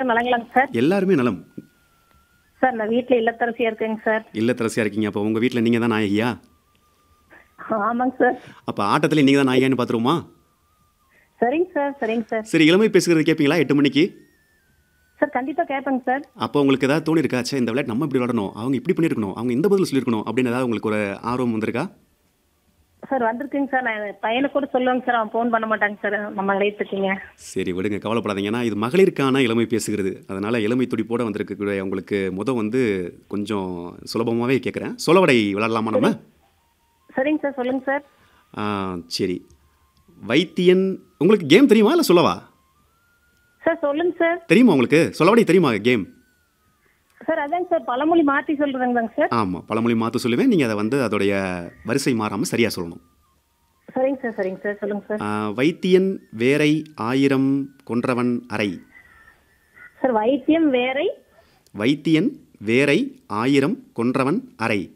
அனைவரும் நலங்களாங்க சார் எல்லாருமே நலம் சார் நான் வீட்டில் இல்லத்தரசியா இருக்கேங்க சார் இல்லத்தரசியாக இருக்கீங்க அப்போ உங்கள் வீட்டில் நீங்கள் தான் நாயகியா ஆமாங்க சார் அப்போ ஆட்டத்தில் நீங்கள் தான் நாயகியான்னு பார்த்துருவோமா சரிங்க சார் சரிங்க சார் சரி இளமை பேசுகிறது கேட்பீங்களா எட்டு மணிக்கு சார் கண்டிப்பா கேட்பேங்க சார் அப்போ உங்களுக்கு ஏதாவது தோணி இருக்கா சே இந்த விளையாட்டு நம்ம இப்படி விளாடணும் அவங்க இப்படி பண்ணியிருக்கணும் அவங்க இந்த பதில் சொல்லியிருக்கணும் அப்படின்னு ஏதாவது உங்களுக்கு ஒரு ஆர்வம் வந்திருக்கா சார் வந்திருக்குங்க சார் நான் என் பையனுக்கு கூட சொல்லுவாங்க சார் அவன் ஃபோன் பண்ண மாட்டாங்க சார் நம்ம இருக்கீங்க சரி விடுங்க கவலைப்படாதீங்க ஏன்னா இது மகளிருக்கான இளமை பேசுகிறது அதனால் இளமை துடிப்போட வந்திருக்கக்கூடிய உங்களுக்கு முத வந்து கொஞ்சம் சுலபமாகவே கேட்குறேன் சொலவடை விளாடலாமா நம்ம சரிங்க சார் சொல்லுங்க சார் ஆ, சரி வைத்தியன் உங்களுக்கு கேம் தெரியுமா இல்லை சொல்லவா சார் சொல்லுங்க சார் தெரியுமா உங்களுக்கு சொலவடை தெரியுமா கேம் சார் அதாங்க சார் பழமொழி மாற்றி சொல்றேங்கதாங்க சார் ஆமாம் பழமொழி மாற்ற சொல்லுவேன் நீங்கள் அதை வந்து அதோடைய வரிசை மாறாமல் சரியாக சொல்லணும் சரிங்க சார் சரிங்க சார் சொல்லுங்க சார் ஆ, வைத்தியன் வேரை ஆயிரம் கொன்றவன் அறை சார் வைத்தியம் வேறை வைத்தியன் வேரை ஆயிரம் கொன்றவன் அறை